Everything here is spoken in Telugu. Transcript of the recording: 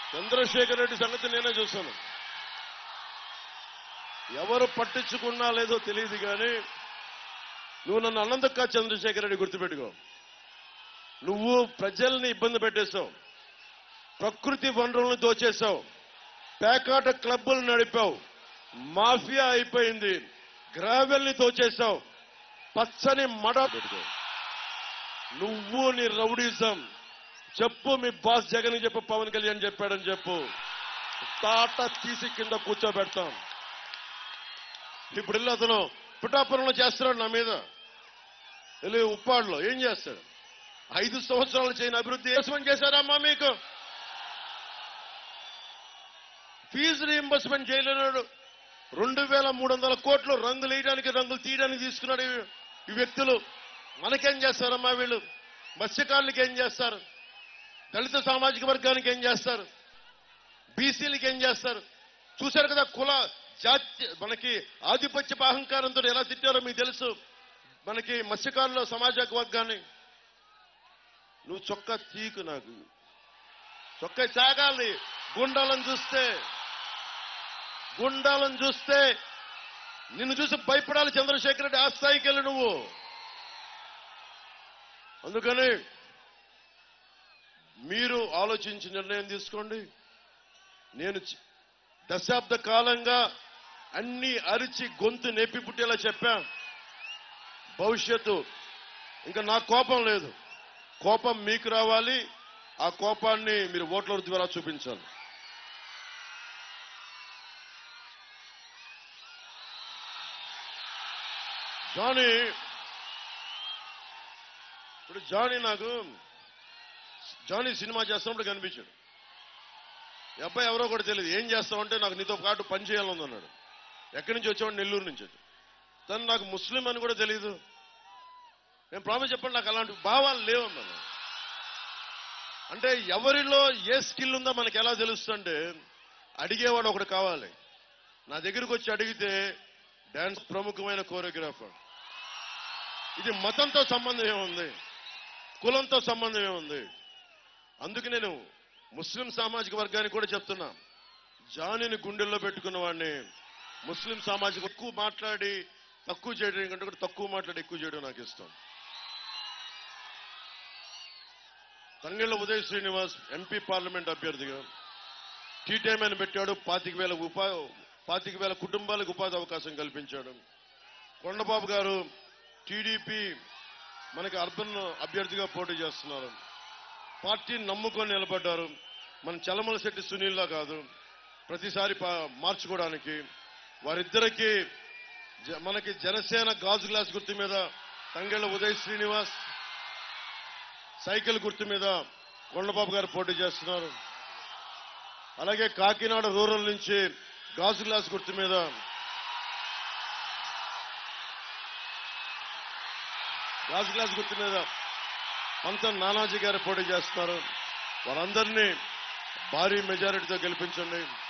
చంద్రశేఖర్ రెడ్డి సంగతి నేనే చూస్తాను ఎవరు పట్టించుకున్నా లేదో తెలియదు కానీ నువ్వు నన్ను అన్నందుకు చంద్రశేఖర్ రెడ్డి గుర్తుపెట్టుకో నువ్వు ప్రజల్ని ఇబ్బంది పెట్టేశావు ప్రకృతి వనరులను దోచేశావు పేకాట క్లబ్బులు నడిపావు మాఫియా అయిపోయింది గ్రావెల్ని దోచేశావు పచ్చని మడ పెట్టుకో నువ్వు నీ రౌడీజం చెప్పు మీ బాస్ జగన్ చెప్పు పవన్ కళ్యాణ్ చెప్పాడని చెప్పు తాట తీసి కింద కూర్చోబెడతాం ఇప్పుడు వెళ్ళి అతను పిఠాపురంలో చేస్తున్నాడు నా మీద వెళ్ళి ఉప్పాడులో ఏం చేస్తాడు ఐదు సంవత్సరాలు చేయని అభివృద్ధి ఇన్వెస్ట్మెంట్ చేశారమ్మా మీకు ఫీజు రీఎంబర్స్మెంట్ చేయలేనాడు రెండు వేల మూడు వందల కోట్లు రంగులు వేయడానికి రంగులు తీయడానికి తీసుకున్నాడు ఈ- ఈ వ్యక్తులు మనకేం చేస్తారమ్మా వీళ్ళు మత్స్యకారులకి ఏం చేస్తారు దళిత సామాజిక వర్గానికి ఏం చేస్తారు బీసీలకి ఏం చేస్తారు చూశారు కదా కుల జాతి మనకి ఆధిపత్య అహంకారంతో ఎలా తిట్టారో మీకు తెలుసు మనకి మత్స్యకారుల సమాజ వర్గాన్ని నువ్వు చొక్కా తీకు నాకు చొక్కా చాగాలి గుండాలను చూస్తే గుండాలను చూస్తే నిన్ను చూసి భయపడాలి చంద్రశేఖర్ రెడ్డి ఆ స్థాయికి వెళ్ళి నువ్వు అందుకని మీరు ఆలోచించి నిర్ణయం తీసుకోండి నేను చ- దశాబ్ద కాలంగా అన్ని అరిచి గొంతు నెప్పి పుట్టేలా చెప్పా భవిష్యత్తు ఇంకా నా కోపం లేదు కోపం మీకు రావాలి ఆ కోపాన్ని మీరు ఓట్ల ద్వారా చూపించాలి జానీ ఇప్పుడు జానీ నాకు జానీ సినిమా చేస్తున్నప్పుడు కనిపించాడు ఈ అబ్బాయి ఎవరో కూడా తెలియదు ఏం చేస్తామంటే నాకు నీతో పాటు పని చేయాలని అన్నాడు ఎక్కడి నుంచి వచ్చాడు నెల్లూరు నుంచి వచ్చాడు తను నాకు ముస్లిం అని కూడా తెలియదు నేను ప్రామిస్ చెప్పండి నాకు అలాంటి భావాలు లేవన్నాను అంటే ఎవరిలో ఏ స్కిల్ ఉందో మనకి ఎలా తెలుస్తుంటే అడిగేవాడు ఒకడు కావాలి నా దగ్గరికి వచ్చి అడిగితే డాన్స్ ప్రముఖమైన కోరియోగ్రాఫర్ ఇది మతంతో సంబంధం ఏముంది కులంతో సంబంధం ఏముంది అందుకు నేను ముస్లిం సామాజిక వర్గానికి కూడా చెప్తున్నా జానీని గుండెల్లో పెట్టుకున్న వాడిని ముస్లిం సామాజిక ఎక్కువ మాట్లాడి తక్కువ చేయడం కంటే కూడా తక్కువ మాట్లాడి ఎక్కువ చేయడం నాకు ఇష్టం తంగెళ్ల ఉదయ్ శ్రీనివాస్ ఎంపీ పార్లమెంట్ అభ్యర్థిగా టీ టైం అని పెట్టాడు పాతిక వేల ఉపా పాతిక వేల కుటుంబాలకు ఉపాధి అవకాశం కల్పించాడు కొండబాబు గారు టీడీపీ మనకి అర్బన్ అభ్యర్థిగా పోటీ చేస్తున్నారు పార్టీని నమ్ముకొని నిలబడ్డారు మన చలమల శెట్టి సునీల్లా కాదు ప్రతిసారి పా- మార్చుకోవడానికి వారిద్దరికి జ- మనకి జనసేన గాజు గ్లాస్ గుర్తు మీద తంగెళ్ల ఉదయ్ శ్రీనివాస్ సైకిల్ గుర్తు మీద కొండబాబు గారు పోటీ చేస్తున్నారు అలాగే కాకినాడ రూరల్ నుంచి గాజు గ్లాస్ గుర్తు మీద గాజు గ్లాస్ గుర్తు మీద పంతం నానాజీ గారు పోటీ చేస్తున్నారు వారందరినీ భారీ మెజారిటీతో గెలిపించండి